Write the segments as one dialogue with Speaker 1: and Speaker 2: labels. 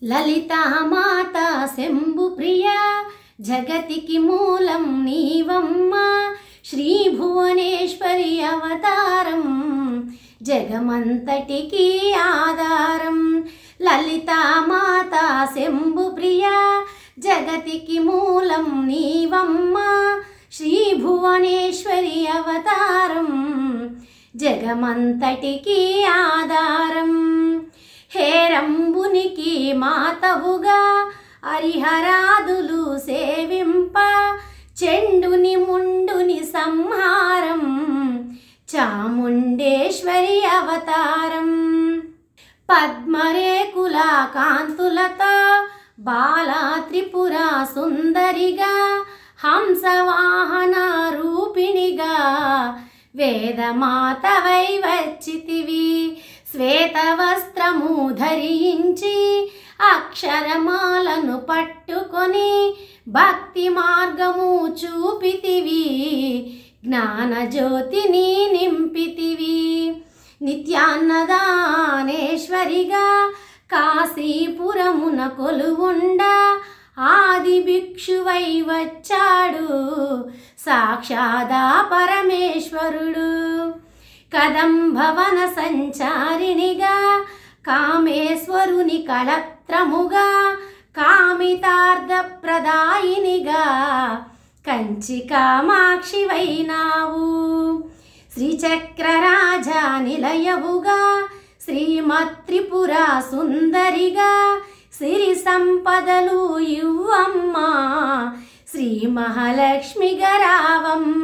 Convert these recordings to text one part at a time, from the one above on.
Speaker 1: లలితా మాత శంభు ప్రియ జగతికి మూలం నీవమ్మ శ్రీ భువనేశ్వరి అవతారం జగమంతటికి ఆధారం లలితా మాత శంభు ప్రియ జగతికి మూలం నీవమ్మ శ్రీ భువనేశ్వరి అవతారం జగమంతటికి ఆధారం హేరంబునికి మాతవుగా హరిహరాదులు సేవింప చెండుని ముండుని సంహారం చాముండేశ్వరి అవతారం పద్మరేకుల కాంతులతో బాలా త్రిపుర సుందరిగా హంసవాహన రూపిణిగా వేదమాతవై వచ్చితివి శ్వేత వస్త్రము ధరించి అక్షరమాలను పట్టుకొని భక్తి మార్గము చూపితివి జ్ఞానజ్యోతిని నింపితివి నిత్యాన్నదానేశ్వరిగా కాశీపురమున కొలువుండ ఆది భిక్షువై వచ్చాడు సాక్షాదా పరమేశ్వరుడు కదంభవన సంచారిణిగా కామేశ్వరుని కళత్రముగా కామితార్థప్రదాయినిగా కంచి కామాక్షివైనావు శ్రీచక్రరాజా నిలయవుగా శ్రీమత్రిపుర సుందరిగా సిరి సంపదలు ఇవ్వమ్మ శ్రీ మహాలక్ష్మి గరావమ్మ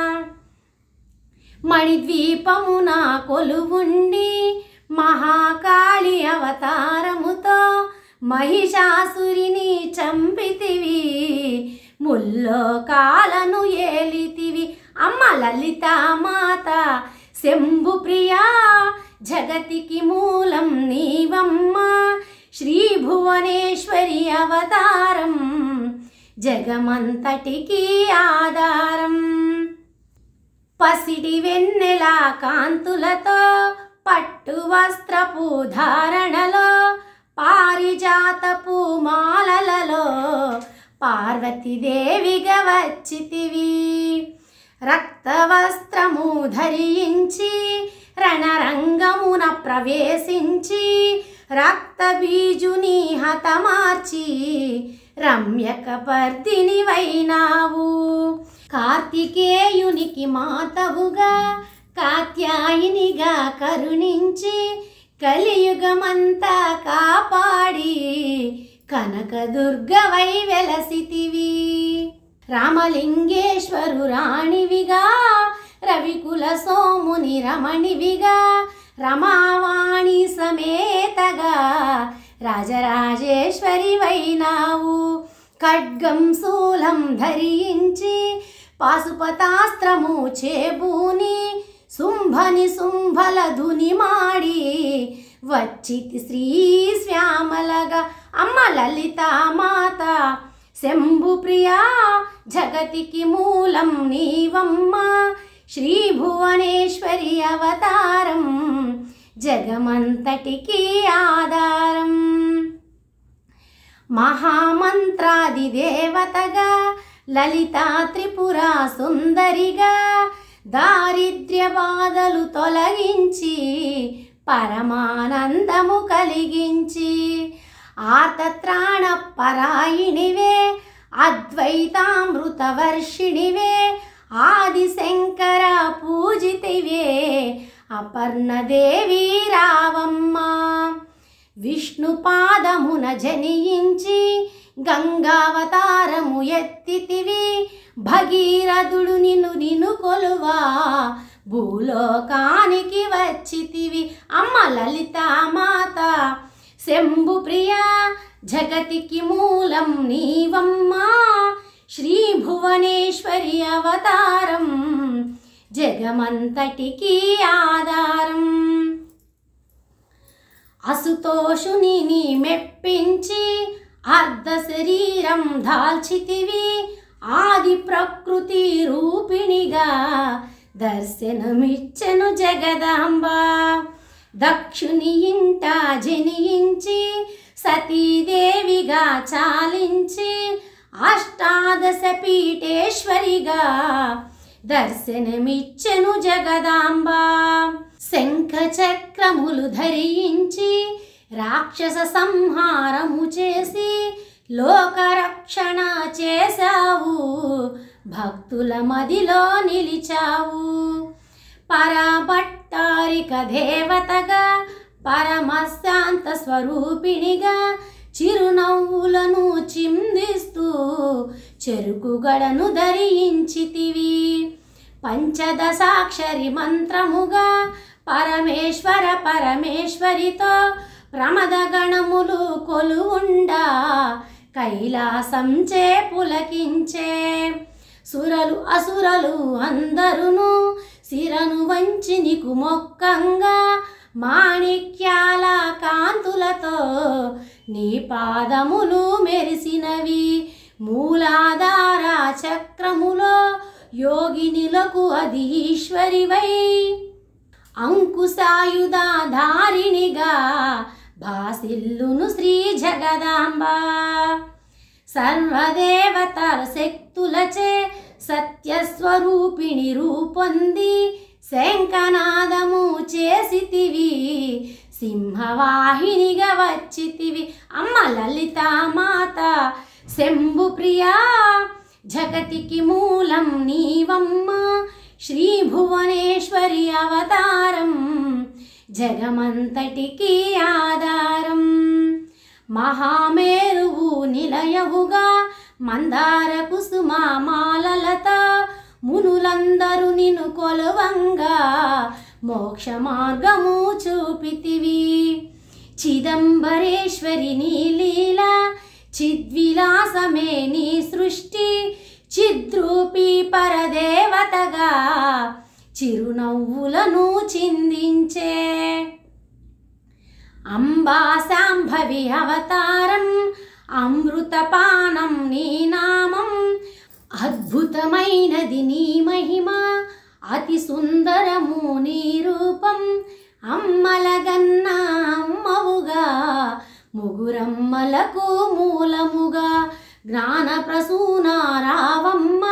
Speaker 1: మణిద్వీపమున కొలువుండి మహాకాళి అవతారముతో మహిషాసురిని చంపితివి ముల్లోకాలను ఏలితివి అమ్మ లలిత మాత శంభు ప్రియా జగతికి మూలం నీవమ్మ శ్రీ భువనేశ్వరి అవతారం జగమంతటికి ఆధారం పసిడి వెన్నెల కాంతులతో పట్టు వస్త్రపు ధారణలో పారిజాతపు మాలలలో పార్వతీదేవిగా వచ్చితివి రక్త వస్త్రము ధరించి రణరంగమున ప్రవేశించి రక్త బీజుని హతమార్చి రమ్యక పర్దిని వైనావు కార్తికేయునికి మాతవుగా కాత్యాయినిగా కరుణించి కలియుగమంతా కాపాడి కనకదుర్గవై వెలసితివి రామలింగేశ్వరు రాణివిగా రవికుల సోముని రమణివిగా రమావాణి సమేతగా రాజరాజేశ్వరి వైనావు ఖడ్గం శూలం ధరించి పాశుపతాస్త్రము చేబూని శుంభని శుంభల ధుని మాడి వచ్చితి శ్రీ శ్యామలగా అమ్మ లలిత మాత శంభు ప్రియా జగతికి మూలం నీవమ్మ శ్రీ భువనేశ్వరి అవతారం జగమంతటికి ఆధారం మహామంత్రాది దేవతగా లలితా త్రిపుర సుందరిగా దారిద్ర్య బాధలు తొలగించి పరమానందము కలిగించి ఆర్తత్రాణ పరాయిణివే అద్వైతామృత వర్షిణివే ఆదిశంకర పూజితివే అపర్ణదేవి రావమ్మ విష్ణు పాదమున జనించి గంగావతారము ఎత్తితివి భగీరథుడు నిన్ను నిన్ను కొలువా భూలోకానికి వచ్చితివి అమ్మ లలిత మాత శంభు ప్రియా జగతికి మూలం నీవమ్మా శ్రీ భువనేశ్వరి అవతారం జగమంతటికి ఆధారం అసుతోషుని నీ మెప్పించి అర్ధ శరీరం దాల్చితివి ఆది ప్రకృతి రూపిణిగా దర్శనమిచ్చెను జగదాంబ దక్షుని ఇంట జనించి సతీదేవిగా చాలించి అష్టాదశ పీఠేశ్వరిగా దర్శనమిచ్చెను జగదాంబ శంఖ చక్రములు ధరించి రాక్షస సంహారము చేసి లోకరక్షణ చేశావు భక్తుల మదిలో నిలిచావు పరభట్టారిక దేవతగా పరమశాంత స్వరూపిణిగా చిరునవ్వులను చిందిస్తూ చెరుకు గడను ధరించితివి పంచదశాక్షరి మంత్రముగా పరమేశ్వర పరమేశ్వరితో ప్రమద గణములు కొలువుండా కైలాసం చే పులకించే సురలు అసురలు అందరును శిరను వంచి నీకు మొక్కంగా మాణిక్యాల కాంతులతో నీ పాదములు మెరిసినవి మూలాధార చక్రములో యోగినిలకు అది ఈశ్వరివై అంకుశాయుధాధారిణిగా భాసిల్లును శ్రీ జగదాంబ సర్వదేవతల శక్తులచే సత్యస్వరూపిణి రూపొంది శంఖనాదము చేసితివి సింహవాహినిగా వచ్చితివి అమ్మ లలిత మాత శంభు ప్రియా జగతికి మూలం నీవమ్మ శ్రీ భువనేశ్వరి అవతారం జగమంతటికి ఆధారం మహామేరువు నిలయవుగా మందార కుసుమామాలలత మునులందరూ నిన్ను కొలువంగా మోక్ష మార్గము చూపితివి చిదంబరేశ్వరి నీ లీల చిద్విలాసమే నీ సృష్టి చిద్రూపి పరదేవతగా చిరునవ్వులను చిందించే అంబా శాంభవి అవతారం అమృతపానం నీ నామం అద్భుతమైనది నీ మహిమ అతి సుందరము నీ రూపం అమ్మలగన్న అమ్మవుగా ముగురమ్మలకు మూలముగా జ్ఞాన ప్రసూన రావమ్మ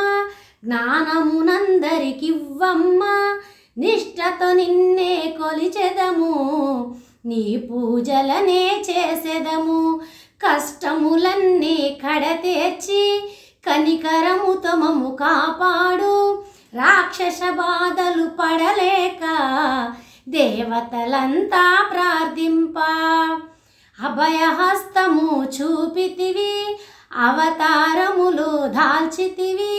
Speaker 1: జ్ఞానమునందరికివ్వమ్మ నిష్టతో నిన్నే కొలిచెదము నీ పూజలనే చేసెదము కష్టములన్నీ కడతేర్చి కనికరముతో మము కాపాడు రాక్షస బాధలు పడలేక దేవతలంతా ప్రార్థింప అభయహస్తము చూపితివి అవతారములు దాల్చితివి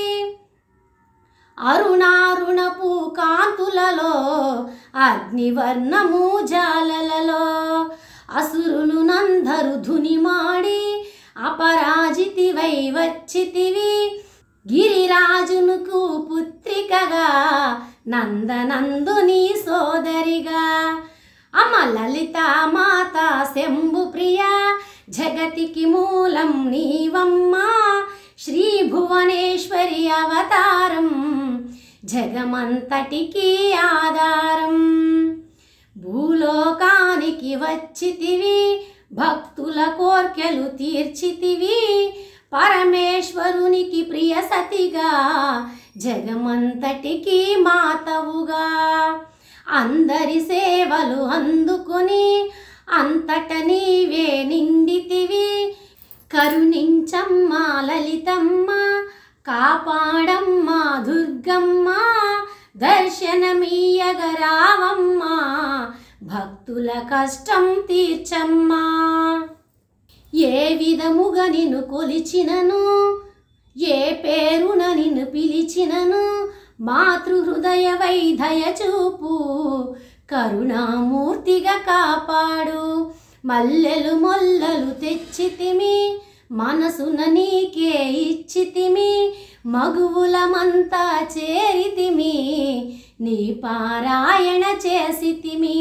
Speaker 1: అరుణారుణపు కాంతులలో అగ్నివర్ణము జాలలలో అసురులు నందరు ధునిమాడి అపరాజితివై వచ్చితివి గిరిరాజునుకు పుత్రికగా నందనందుని సోదరిగా అమ లలిత మాత శంభు ప్రియ జగతికి మూలం నీవమ్మ శ్రీ భువనేశ్వరి అవతారం జగమంతటికి ఆధారం భూలోకానికి వచ్చితివి భక్తుల కోర్కెలు తీర్చితివి పరమేశ్వరునికి ప్రియ సతిగా జగమంతటికి మాతవుగా అందరి సేవలు అందుకొని అంతట నీవే నిండితివి కరుణించమ్మ లలితమ్మ కాపాడమ్మ దుర్గమ్మ దర్శనమీయగరావమ్మ భక్తుల కష్టం తీర్చమ్మా ఏ విధముగా నిన్ను కొలిచినను ఏ పేరున నిన్ను పిలిచినను మాతృహృదయ వైదయ చూపు కరుణామూర్తిగా కాపాడు మల్లెలు మొల్లలు తెచ్చితిమి మనసున నీకే ఇచ్చితిమి మగువులమంతా చేరితిమి నీ పారాయణ చేసితిమి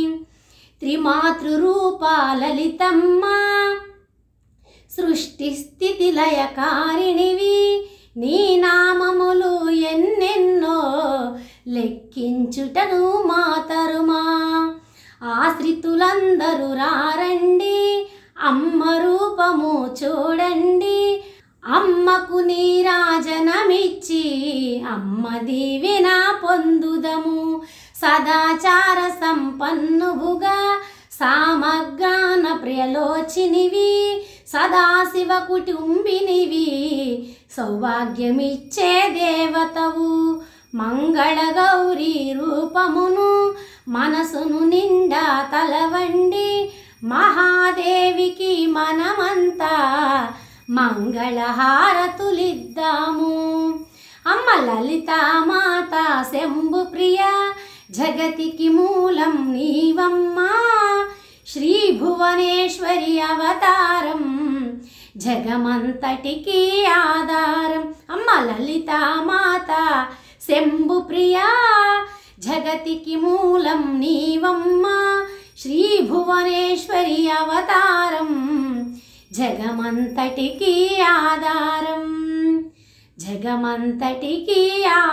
Speaker 1: త్రిమాతృరూపాలలితమ్మ సృష్టి స్థితి లయకారిణివి నీ నామములు ఎన్నెన్నో లెక్కించుటను మాతరుమా ఆశ్రితులందరూ రారండి అమ్మ రూపము చూడండి అమ్మకు నీరాజనమిచ్చి అమ్మ దీవెన పొందుదము సదాచార సంపన్నువుగా సామగ్గాన ప్రియలోచినివి సదాశివ కుటుంబినివి సౌభాగ్యమిచ్చే దేవతవు మంగళ గౌరీ రూపమును మనసును నిండా తలవండి మహాదేవికి మనమంతా మంగళహారతులిద్దాము అమ్మ లలిత మాత శంభు ప్రియ జగతికి మూలం నీవమ్మా శ్రీ భువనేశ్వరి అవతారం జగమంతటికి ఆధారం అమ్మ లలిత మాత శంభు ప్రియ జగతికి మూలం నీవమ్మా శ్రీ భువనేశ్వరి అవతారం జగమంతటికి ఆధారం జగమంతటికి